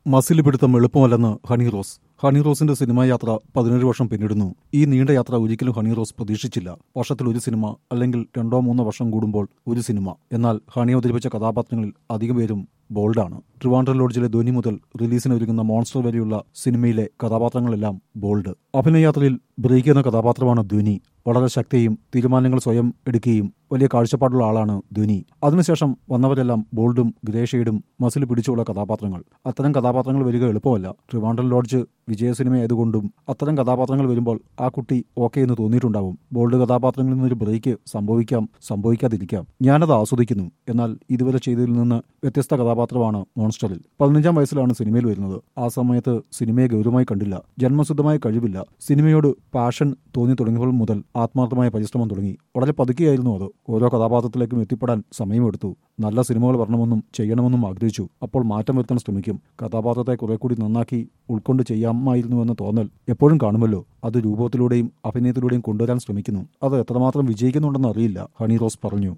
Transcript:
muscle പിടുത്തം എളുപ്പമല്ലെന്ന് ഹണി റോസ് ഹണി റോസിന്റെ സിനിമാ യാത്ര പതിനേഴ് വർഷം പിന്നിടുന്നു ഈ നീണ്ട യാത്ര ഒരിക്കലും ഹണി റോസ് പ്രതീക്ഷിച്ചില്ല വർഷത്തിൽ ഒരു സിനിമ അല്ലെങ്കിൽ രണ്ടോ മൂന്നോ വർഷം കൂടുമ്പോൾ ഒരു സിനിമ എന്നാൽ ഹണി അവതരിപ്പിച്ച കഥാപാത്രങ്ങളിൽ അധികം പേരും ബോൾഡാണ് ട്രിവാൻഡ്രം ലോഡ്ജിലെ ധ്വനി മുതൽ റിലീസിന് ഒരുങ്ങുന്ന മോൺസ്റ്റർ വരെയുള്ള സിനിമയിലെ കഥാപാത്രങ്ങളെല്ലാം ബോൾഡ് അഭിനയയാത്രയിൽ ബ്രേക്ക് എന്ന കഥാപാത്രമാണ് ധ്വനി വളരെ ശക്തിയും തീരുമാനങ്ങൾ സ്വയം എടുക്കുകയും വലിയ കാഴ്ചപ്പാടുള്ള ആളാണ് ധ്വനി അതിനുശേഷം വന്നവരെല്ലാം ബോൾഡും ഗ്രേ ഷെയ്ഡും മസിൽ പിടിച്ചുള്ള കഥാപാത്രങ്ങൾ അത്തരം കഥാപാത്രങ്ങൾ വരിക എളുപ്പമല്ല ട്രിവാൻഡ്രം ലോഡ്ജ് വിജയ സിനിമ ആയതുകൊണ്ടും അത്തരം കഥാപാത്രങ്ങൾ വരുമ്പോൾ ആ കുട്ടി ഓക്കെ എന്ന് തോന്നിയിട്ടുണ്ടാവും ബോൾഡ് കഥാപാത്രങ്ങളിൽ നിന്നൊരു ബ്രേക്ക് സംഭവിക്കാം സംഭവിക്കാതിരിക്കാം ഞാനത് ആസ്വദിക്കുന്നു എന്നാൽ ഇതുവരെ ചെയ്തതിൽ നിന്ന് വ്യത്യസ്ത കഥാപാത്രമാണ് മോൺസ്റ്ററിൽ പതിനഞ്ചാം വയസ്സിലാണ് സിനിമയിൽ വരുന്നത് ആ സമയത്ത് സിനിമയെ ഗൗരവമായി കണ്ടില്ല ജന്മസിദ്ധമായ കഴിവില്ല സിനിമയോട് പാഷൻ തോന്നി തുടങ്ങിയപ്പോൾ മുതൽ ആത്മാർത്ഥമായ പരിശ്രമം തുടങ്ങി വളരെ പതുക്കെയായിരുന്നു അത് ഓരോ കഥാപാത്രത്തിലേക്കും എത്തിപ്പെടാൻ സമയമെടുത്തു നല്ല സിനിമകൾ വരണമെന്നും ചെയ്യണമെന്നും ആഗ്രഹിച്ചു അപ്പോൾ മാറ്റം വരുത്താൻ ശ്രമിക്കും കഥാപാത്രത്തെ കുറെ കൂടി നന്നാക്കി ഉൾക്കൊണ്ട് ചെയ്യാമായിരുന്നുവെന്ന തോന്നൽ എപ്പോഴും കാണുമല്ലോ അത് രൂപത്തിലൂടെയും അഭിനയത്തിലൂടെയും കൊണ്ടുവരാൻ ശ്രമിക്കുന്നു അത് എത്രമാത്രം വിജയിക്കുന്നുണ്ടെന്ന് അറിയില്ല ഹണി റോസ് പറഞ്ഞു